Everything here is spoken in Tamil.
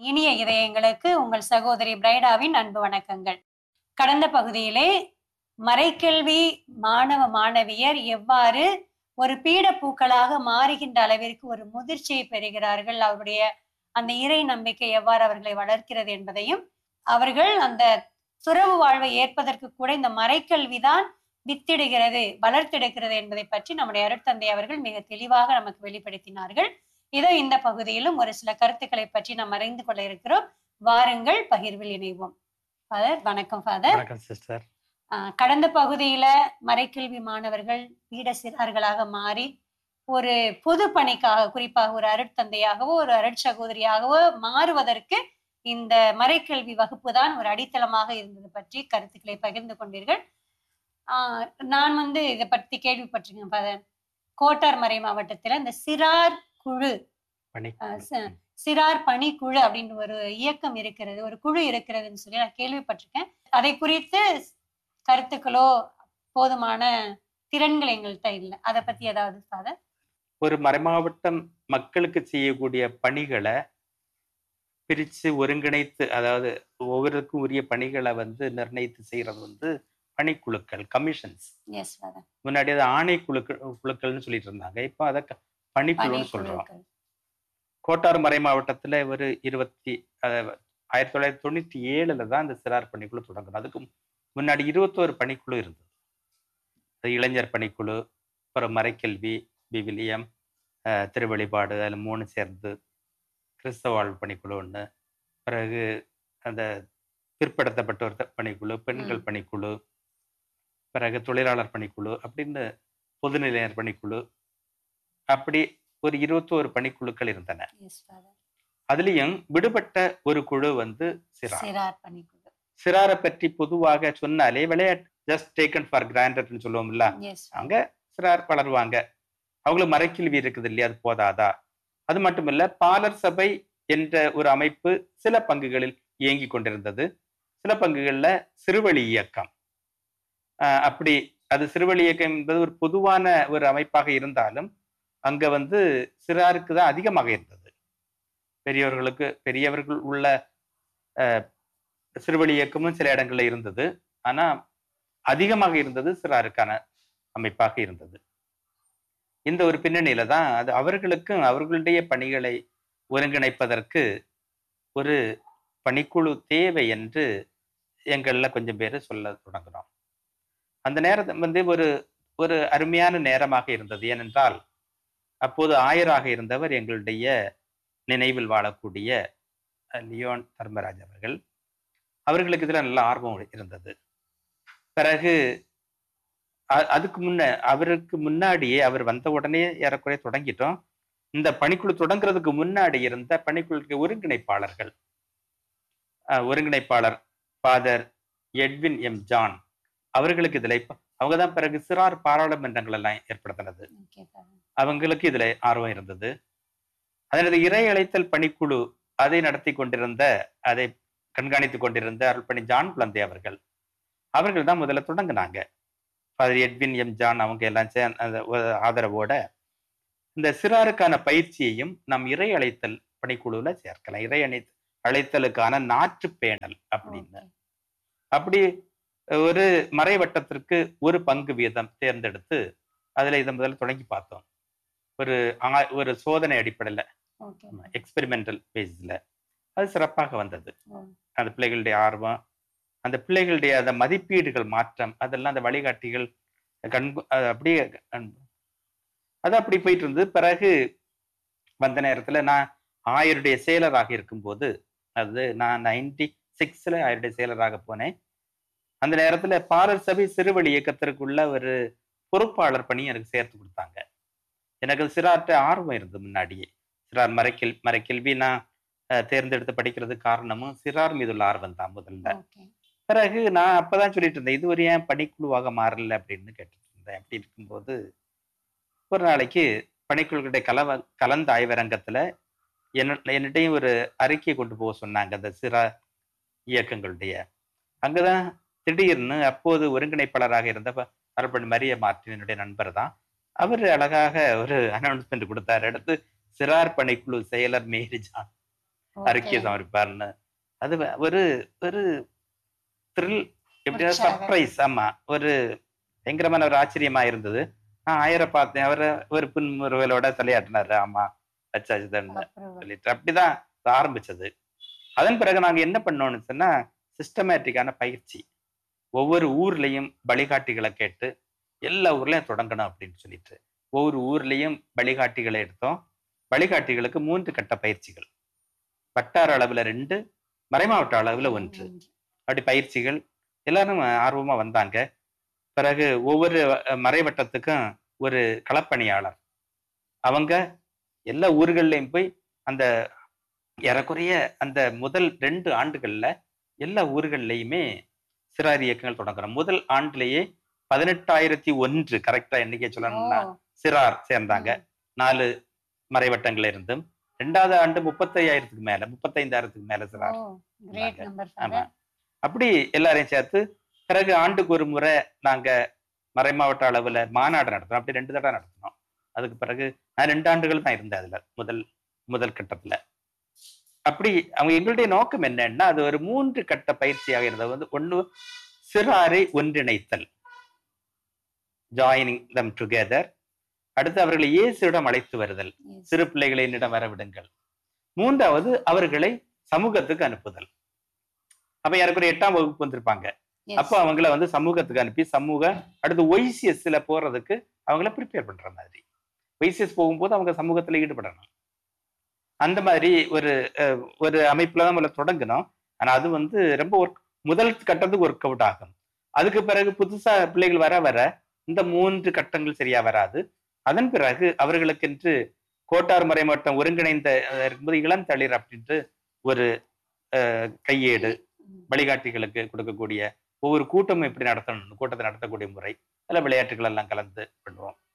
இனிய இதயங்களுக்கு உங்கள் சகோதரி பிரைடாவின் அன்பு வணக்கங்கள் கடந்த பகுதியிலே மறைக்கல்வி மாணவ மாணவியர் எவ்வாறு ஒரு பீடப்பூக்களாக மாறுகின்ற அளவிற்கு ஒரு முதிர்ச்சியை பெறுகிறார்கள் அவருடைய அந்த இறை நம்பிக்கை எவ்வாறு அவர்களை வளர்க்கிறது என்பதையும் அவர்கள் அந்த துறவு வாழ்வை ஏற்பதற்கு கூட இந்த மறைக்கல்விதான் வித்திடுகிறது வளர்த்தெடுக்கிறது என்பதை பற்றி நம்முடைய அருட்தந்தை அவர்கள் மிக தெளிவாக நமக்கு வெளிப்படுத்தினார்கள் இதோ இந்த பகுதியிலும் ஒரு சில கருத்துக்களை பற்றி நாம் அறிந்து கொள்ள இருக்கிறோம் வாருங்கள் பகிர்வில் இணைவோம் ஃபாதர் வணக்கம் ஃபாதர் வணக்கம் சிஸ்டர் ஆஹ் கடந்த பகுதியில மறைக்கல்வி மாணவர்கள் பீட சிறார்களாக மாறி ஒரு பொது பணிக்காக குறிப்பாக ஒரு அருட்தந்தையாகவோ ஒரு அருட்சகோதரியாகவோ மாறுவதற்கு இந்த மறைக்கல்வி வகுப்பு தான் ஒரு அடித்தளமாக இருந்தது பற்றி கருத்துக்களை பகிர்ந்து கொண்டீர்கள் ஆஹ் நான் வந்து இதை பற்றி கேள்விப்பட்டிருக்கேன் ஃபாதர் கோட்டார் மறை மாவட்டத்துல இந்த சிறார் குழு பணி ஆஹ் ச- சிறார் பணிக்குழு அப்படின்னு ஒரு இயக்கம் இருக்கிறது ஒரு குழு இருக்கிறதுன்னு சொல்லி நான் கேள்விப்பட்டிருக்கேன் அதை குறித்து கருத்துக்களோ போதுமான திறன்கள் எங்கள்கிட்ட இல்லை அதை பத்தி ஏதாவது ஃபாதர் ஒரு மறைமாவட்டம் மக்களுக்கு செய்யக்கூடிய பணிகளை பிரித்து ஒருங்கிணைத்து அதாவது ஒவ்வொருக்கும் உரிய பணிகளை வந்து நிர்ணயித்து செய்யறது வந்து பணிக்குழுக்கள் கமிஷன்ஸ் எஸ் ஃபாதர் முன்னாடி அது ஆணை குழுக்கள் குழுக்கள்னு சொல்லிட்டு இருந்தாங்க இப்போ அதை க- பணிக்குழுன்னு சொல்றோம் பணிக்குழுக்கள் கோட்டார் மறை மாவட்டத்துல ஒரு இருபத்தி அஹ், ஆயிரத்தி தொள்ளாயிரத்தி தொண்ணூத்தி ஏழுல தான் இந்த சிறார் பணிக்குழு தொடங்கணும் அதுக்கு முன்னாடி இருபத்தோரு பணிக்குழு இருந்தது அது இளைஞர் பணிக்குழு அப்புறம் மறைக்கல்வி விவிலியம் அஹ், திருவழிபாடு அதில் மூணு சேர்ந்து கிறிஸ்தவ வாழ்வு பணிக்குழு ஒன்று பிறகு அந்த பிற்படுத்தப்பட்டோர் த- பணிக்குழு பெண்கள் ம். பணிக்குழு பிறகு தொழிலாளர் பணிக்குழு அப்படின்னு பொதுநிலையர் பணிக்குழு அப்படி ஒரு இருபத்தோரு பணிக்குழுக்கள் இருந்தன எஸ் ஃபாதர் அதுலயும் விடுபட்ட ஒரு குழு வந்து சிறார் சிறார் பணிக்குழு சிறாரை பற்றி பொதுவாக சொன்னாலே விளையாட்டு ஜஸ்ட் டேக்கன் ஃபார் கிராண்டட்னு சொல்லுவோம்ல எஸ் அங்க சிறார் வளருவாங்க அவங்களுக்கு மறைக்கல்வி இருக்குது இல்லையா அது போதாதா அது மட்டும் இல்ல பாலர் சபை என்ற ஒரு அமைப்பு சில பங்குகளில் இயங்கி கொண்டிருந்தது சில பங்குகள்ல சிறுவழி இயக்கம் ஆஹ் அப்படி அது சிறுவழி இயக்கம் என்பது ஒரு பொதுவான ஒரு அமைப்பாக இருந்தாலும் அங்க வந்து சிறாருக்கு தான் அதிகமாக இருந்தது பெரியவர்களுக்கு பெரியவர்கள் உள்ள ஆஹ், சிறுவழி இயக்கமும் சில இடங்கள்ல இருந்தது ஆனா அதிகமாக இருந்தது சிறாருக்கான அமைப்பாக இருந்தது இந்த ஒரு பின்னணியில தான் அது அவர்களுக்கும் அவர்களுடைய பணிகளை ஒருங்கிணைப்பதற்கு ஒரு பணிக்குழு தேவை என்று எங்கள்ல கொஞ்சம் பேர் சொல்ல தொடங்கினோம் அந்த நேரம் வந்து ஒரு ஒரு அருமையான நேரமாக இருந்தது ஏனென்றால் அப்போது ஆயராக இருந்தவர் எங்களுடைய நினைவில் வாழக்கூடிய அஹ், லியோன் தர்மராஜ் அவர்கள் அவர்களுக்கு இதுல நல்ல ஆர்வம் இருந்தது பிறகு அ- அதுக்கு முன்ன அவருக்கு முன்னாடியே அவர் வந்த உடனே ஏறக்குறைய தொடங்கிட்டோம் இந்த பணிக்குழு தொடங்குறதுக்கு முன்னாடி இருந்த பணிக்குழுக்கு ஒருங்கிணைப்பாளர்கள் அஹ், ஒருங்கிணைப்பாளர் ஃபாதர் எட்வின் எம் ஜான் அவர்களுக்கு இதுல இப்ப அவங்க தான் பிறகு சிறார் பாராளுமன்றங்கள் எல்லாம் ஏற்படுத்தினது ஓகே ஃபாதர் அவங்களுக்கு இதுல ஆர்வம் இருந்தது அதனது இறை அழைத்தல் பணிக்குழு அதை நடத்தி கொண்டிருந்த அதை கண்காணித்துக் கொண்டிருந்த அருள்பணி ஜான் குழந்தை அவர்கள் அவர்கள் தான் முதல்ல தொடங்குனாங்க ஃபாதர் எட்வின் எம் ஜான் அவங்க எல்லாம் சே அந்த ஒ- ஆதரவோட இந்த சிறாருக்கான பயிற்சியையும் நாம் இறை அழைத்தல் பணிக்குழுல சேர்க்கலாம் இறை அணை அழைத்தலுக்கான நாற்று பேணல் அப்படின்னு ஓகே அப்படி ஒரு மறைவட்டத்திற்கு ஒரு பங்கு வீதம் தேர்ந்தெடுத்து அதுல இதை முதல்ல தொடங்கி பார்த்தோம் ஒரு ஆ- ஒரு சோதனை அடிப்படையில் ஓகே எக்ஸ்பெரிமெண்டல் பேஸில் அது சிறப்பாக வந்தது ஓ. அந்த பிள்ளைகளுடைய ஆர்வம் அந்த பிள்ளைகளுடைய அந்த மதிப்பீடுகள் மாற்றம் அதெல்லாம் அந்த வழிகாட்டிகள் கண் அது அப்படியே கண்- அது அப்படி போயிட்டு இருந்தது பிறகு வந்த நேரத்துல நான் ஆயருடைய செயலராக இருக்கும்போது அது நான் நைன்டி சிக்ஸ்ல ஆயருடைய செயலராக போனேன் அந்த நேரத்துல பாலர் சபை சிறுவழி இயக்கத்திற்குள்ள ஒரு பொறுப்பாளர் பணி எனக்கு சேர்த்து கொடுத்தாங்க எனக்கு அது சிறார்ட்ட ஆர்வம் இருந்தது முன்னாடியே சிறார் மறைக்கல் மறைக்கல்வி நான் அஹ், தேர்ந்தெடுத்து படிக்கிறதுக்கு காரணமும் சிறார் மீது உள்ள ஆர்வம் தான் முதல்ல ஓகே பிறகு நான் அப்பதான் சொல்லிட்டு இருந்தேன் இது ஒரு ஏன் பணிக்குழுவாக மாறல அப்படின்னு கேட்டுட்டு இருந்தேன் அப்படி இருக்கும்போது ஒரு நாளைக்கு பணிக்குழுக்களுடைய கலவ கலந்த ஆய்வரங்கத்துல என்ன என்னட்டையும் ஒரு அறிக்கையை கொண்டு போக சொன்னாங்க அந்த சிறா இயக்கங்களுடைய அங்கதான் திடீர்னு அப்போது ஒருங்கிணைப்பாளராக இருந்த ப- அருள்பணி மரிய மார்டின் என்னுடைய நண்பர் தான் அவர் அழகாக ஒரு அனௌன்ஸ்மெண்ட் கொடுத்தாரு அடுத்து சிறார் பணிக்குழு செயலர் மேரி ஜான் அறிக்கையை சமர்ப்பார்னு அது வ- ஒரு ஒரு த்ரில் எப்படியா உற்சாகம். சர்ப்ரைஸ் ஆமா ஒரு பயங்கரமான ஒரு ஆச்சரியமா இருந்தது நான் ஆயிர பார்த்தேன் அவரை ஒரு புன்முறுவலோட தலையாட்டினாரு ஆமா வச்சாச்சுதான் சொல்லிட்டு அப்படிதான் இது ஆரம்பிச்சது அதன் பிறகு நாங்க என்ன பண்ணோம்னு சொன்னா சிஸ்டமேட்டிக்கான பயிற்சி ஒவ்வொரு ஊர்லயும் வழிகாட்டிகளை கேட்டு எல்லா ஊர்லயும் தொடங்கணும் அப்படின்னு சொல்லிட்டு ஒவ்வொரு ஊர்லயும் வழிகாட்டிகளை எடுத்தோம் வழிகாட்டிகளுக்கு மூன்று கட்ட பயிற்சிகள் வட்டார அளவுல ரெண்டு மறைமாவட்ட அளவுல ஒன்று அப்படி பயிற்சிகள் எல்லாரும் ஆர்வமா வந்தாங்க பிறகு ஒவ்வொரு அஹ், மறைவட்டத்துக்கும் ஒரு களப்பணியாளர் அவங்க எல்லா ஊர்கள்லயும் போய் அந்த ஏறக்குறைய அந்த முதல் ரெண்டு ஆண்டுகள்ல எல்லா ஊர்கள்லயுமே சிறார் இயக்கங்கள் தொடங்குறோம் முதல் ஆண்டுலயே பதினெட்டாயிரத்தி ஒன்று கரெக்டா எண்ணிக்கை சொல்லணும்னா சிறார் சேர்ந்தாங்க நாலு மறைவட்டங்கள்ல இருந்தும் ரெண்டாவது ஆண்டு முப்பத்தையாயிரத்துக்கு மேல முப்பத்தைந்தாயிரத்துக்கு மேல சிறார் கிரேட் நம்பர் ஆமா அப்படி எல்லாரையும் சேர்த்து பிறகு ஆண்டுக்கு ஒரு முறை நாங்க மறைமாவட்ட அளவுல மாநாடு நடத்தினோம் அப்படி ரெண்டு தடவை நடத்தினோம் அதுக்கு பிறகு நான் ரெண்டு ஆண்டுகள் தான் இருந்தேன் அதுல முதல் முதல் கட்டத்துல அப்படி அவங்க எங்களுடைய நோக்கம் என்னன்னா அது ஒரு மூன்று கட்ட பயிற்சியாக இருந்தது வந்து ஒண்ணு சிறாரை ஒன்றிணைத்தல் ஜாயினிங் தம் டுகெதர் அடுத்து அவர்களை இயேசுவிடம் அழைத்து வருதல் சிறு பிள்ளைகளை என்னிடம் வரவிடுங்கள் மூன்றாவது அவர்களை சமூகத்துக்கு அனுப்புதல் அப்ப யாருக்கு ஒரு எட்டாம் வகுப்பு வந்திருப்பாங்க அப்போ அவங்கள வந்து சமூகத்துக்கு அனுப்பி சமூக அடுத்து ஒய்சிஎஸ்ல போறதுக்கு அவங்கள ப்ரிப்பேர் பண்ற மாதிரி ஒய்சிஎஸ் போகும்போது அவங்க சமூகத்துல ஈடுபடணும் அந்த மாதிரி ஒரு அஹ், ஒரு அமைப்புல தான் முதல்ல தொடங்கினோம் ஆனா அது வந்து ரொம்ப ஒர்க் முதல் கட்டத்துக்கு ஒர்க் அவுட் ஆகும் அதுக்கு பிறகு புதுசா பிள்ளைகள் வர வர இந்த மூன்று கட்டங்கள் சரியா வராது அதன் பிறகு அவர்களுக்கென்று கோட்டார் மறைமாவட்டம் ஒருங்கிணைந்த அஹ், இருக்கும்போது இளம் தளிர் அப்படின்ட்டு ஒரு அஹ், கையேடு வழிகாட்டிகளுக்கு கொடுக்கக்கூடிய ஒவ்வொரு கூட்டமும் எப்படி நடத்தணும் கூட்டத்தை நடத்தக்கூடிய முறை அதில் விளையாட்டுகள் எல்லாம் கலந்து பண்ணுவோம்